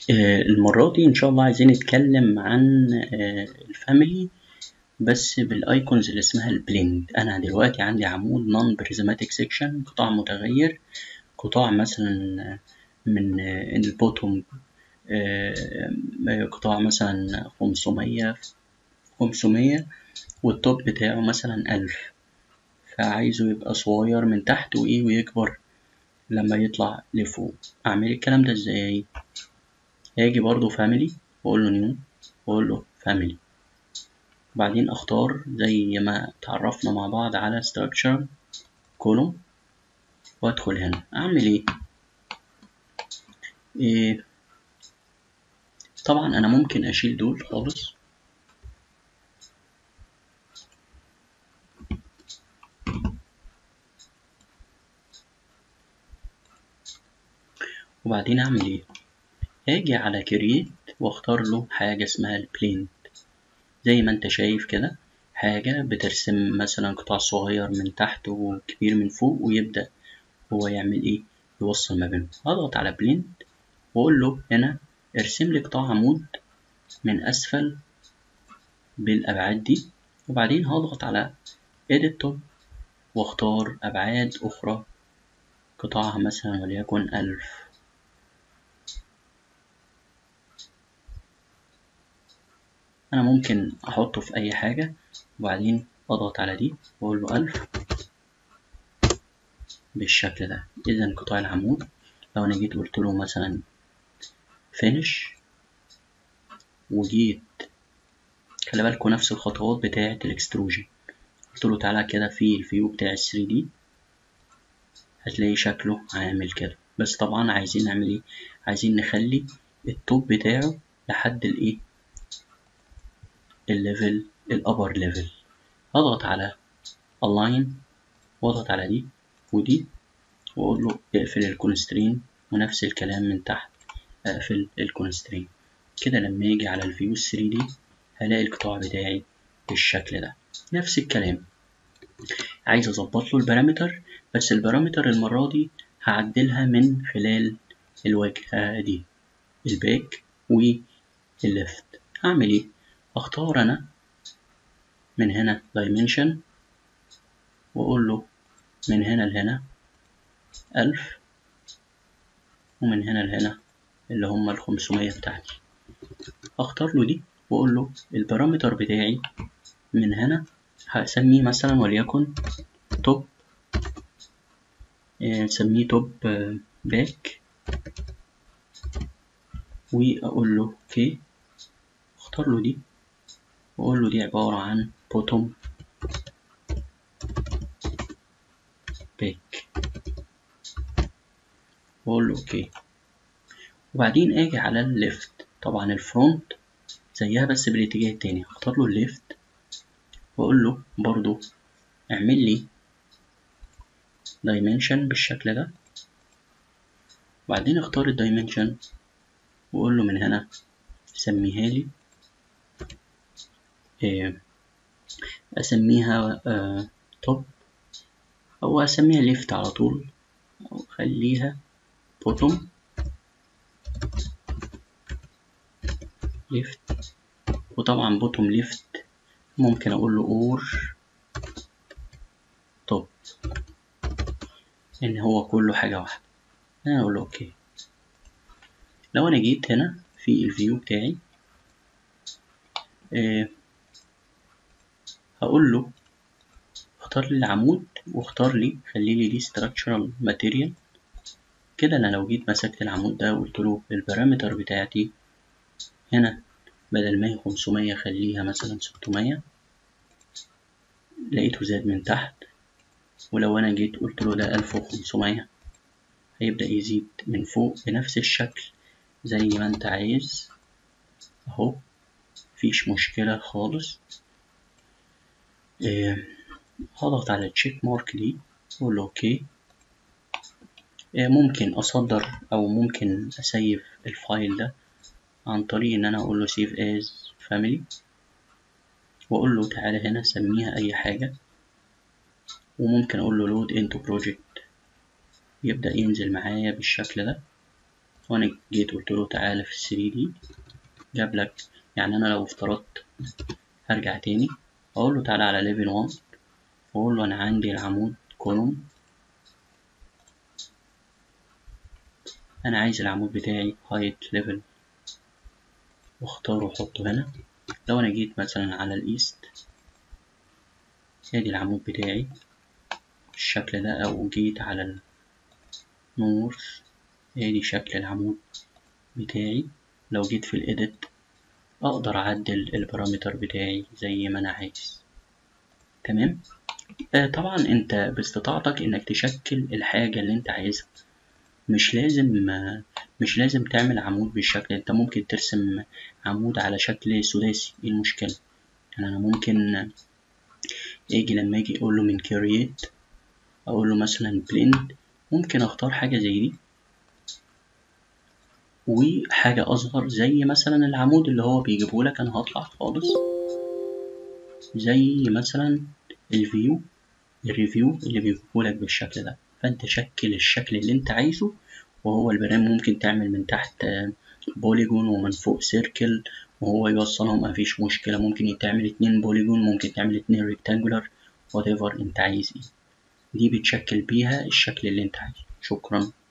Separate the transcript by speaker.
Speaker 1: آه، المرة دي إن شاء الله عايزين نتكلم عن آه، الفاميلي بس بالأيكونز اللي اسمها البليند أنا دلوقتي عندي عمود نون بريزماتيك سيكشن قطاع متغير قطاع مثلا من آه، البوتوم قطاع مثلا خمسمية خمسمية والتوب بتاعه مثلا ألف فعايزه يبقى صغير من تحت وإيه ويكبر لما يطلع لفوق أعمل الكلام ده إزاي؟ هاجي برضو فاميلي واقول له نيو واقول له فاميلي وبعدين اختار زي ما اتعرفنا مع بعض على structure column وادخل هنا اعمل ايه, إيه طبعا انا ممكن اشيل دول خالص وبعدين اعمل ايه هاجي على كرييت واختار له حاجة اسمها البلين زي ما انت شايف كده حاجة بترسم مثلا قطاع صغير من تحت وكبير من فوق ويبدأ هو يعمل ايه يوصل ما بينهم هضغط على بلين واقول له هنا ارسم لي قطاع عمود من اسفل بالابعاد دي وبعدين هضغط على edit top واختار ابعاد اخرى قطاعها مثلا وليكن ألف أنا ممكن أحطه في أي حاجة وبعدين أضغط على دي وأقول له ألف بالشكل ده إذا قطاع العمود لو أنا جيت قلت له مثلا فينش وجيت خلي بالكوا نفس الخطوات بتاعة الإكستروجن قلت له تعالى كده في الفيو بتاع ال 3 دي هتلاقي شكله عامل كده بس طبعا عايزين نعمل ايه عايزين نخلي التوب بتاعه لحد الايه الليفل الأبر ليفل هضغط على align واضغط على دي ودي واقول له اقفل الكونسترين ونفس الكلام من تحت اقفل الكونسترين كده لما يجي على الفيو 3 دي هلاقي القطاع بتاعي بالشكل ده نفس الكلام عايز اظبط له البارامتر بس البارامتر المرة دي هعدلها من خلال الواجهة دي الباك والليفت هعمل ايه اختار انا من هنا dimension واقول له من هنا لهنا ألف ومن هنا لهنا اللي هما الخمسمية بتاعتي اختار له دي واقول له البارامتر بتاعي من هنا هسميه مثلا وليكن توب نسميه توب باك واقول له اوكي اختار له دي واقول له دي عبارة عن bottom back واقول له اوكي وبعدين اجي على الليفت طبعا الفرونت زيها بس بالاتجاه التاني اختار له الليفت واقول له برضو اعمل لي dimension بالشكل ده وبعدين اختار الدايمنشن واقول له من هنا سميها لي اسميها توب او اسميها ليفت على طول او خليها بوتوم ليفت وطبعا بوتوم ليفت ممكن اقول له اور توب ان هو كله حاجة واحدة انا اقول له اوكي لو انا جيت هنا في الفيو بتاعي آه هقول له اختار لي العمود واختار لي خلي لي دي structural material كده انا لو جيت مسكت العمود ده وقلت له البارامتر بتاعتي هنا بدل ما هي خمسمية خليها مثلا ستمية لقيته زاد من تحت ولو انا جيت قلت له ده ألف وخمسمية هيبدأ يزيد من فوق بنفس الشكل زي ما انت عايز اهو مفيش مشكلة خالص إيه هضغط على التشيك مارك دي واقول له اوكي إيه ممكن اصدر او ممكن اسيف الفايل ده عن طريق ان انا اقول له save as family واقول له تعالى هنا سميها اي حاجة وممكن اقول له load into project يبدأ ينزل معايا بالشكل ده وانا جيت قلت له تعالى في الثري دي جاب لك يعني انا لو افترضت هرجع تاني اقول له تعالى على ليفل 1 واقول له انا عندي العمود كولوم انا عايز العمود بتاعي هايت ليفل واختاره واحطه هنا لو انا جيت مثلا على الايست ادي العمود بتاعي بالشكل ده او جيت على النورث ادي شكل العمود بتاعي لو جيت في الايديت اقدر اعدل البارامتر بتاعي زي ما انا عايز تمام آه طبعا انت باستطاعتك انك تشكل الحاجة اللي انت عايزها مش لازم آه مش لازم تعمل عمود بالشكل انت ممكن ترسم عمود على شكل سداسي ايه المشكلة يعني انا ممكن اجي لما اجي اقول له من كرييت اقول له مثلا بلند ممكن اختار حاجة زي دي وحاجة أصغر زي مثلا العمود اللي هو بيجيبه لك أنا هطلع خالص زي مثلا الفيو الريفيو اللي بيجيبه لك بالشكل ده فأنت شكل الشكل اللي أنت عايزه وهو البرنامج ممكن تعمل من تحت بوليجون ومن فوق سيركل وهو يوصلهم مفيش مشكلة ممكن يتعمل اتنين بوليجون ممكن تعمل اتنين ريكتانجولار whatever انت عايز ايه دي بتشكل بيها الشكل اللي انت عايزه شكرا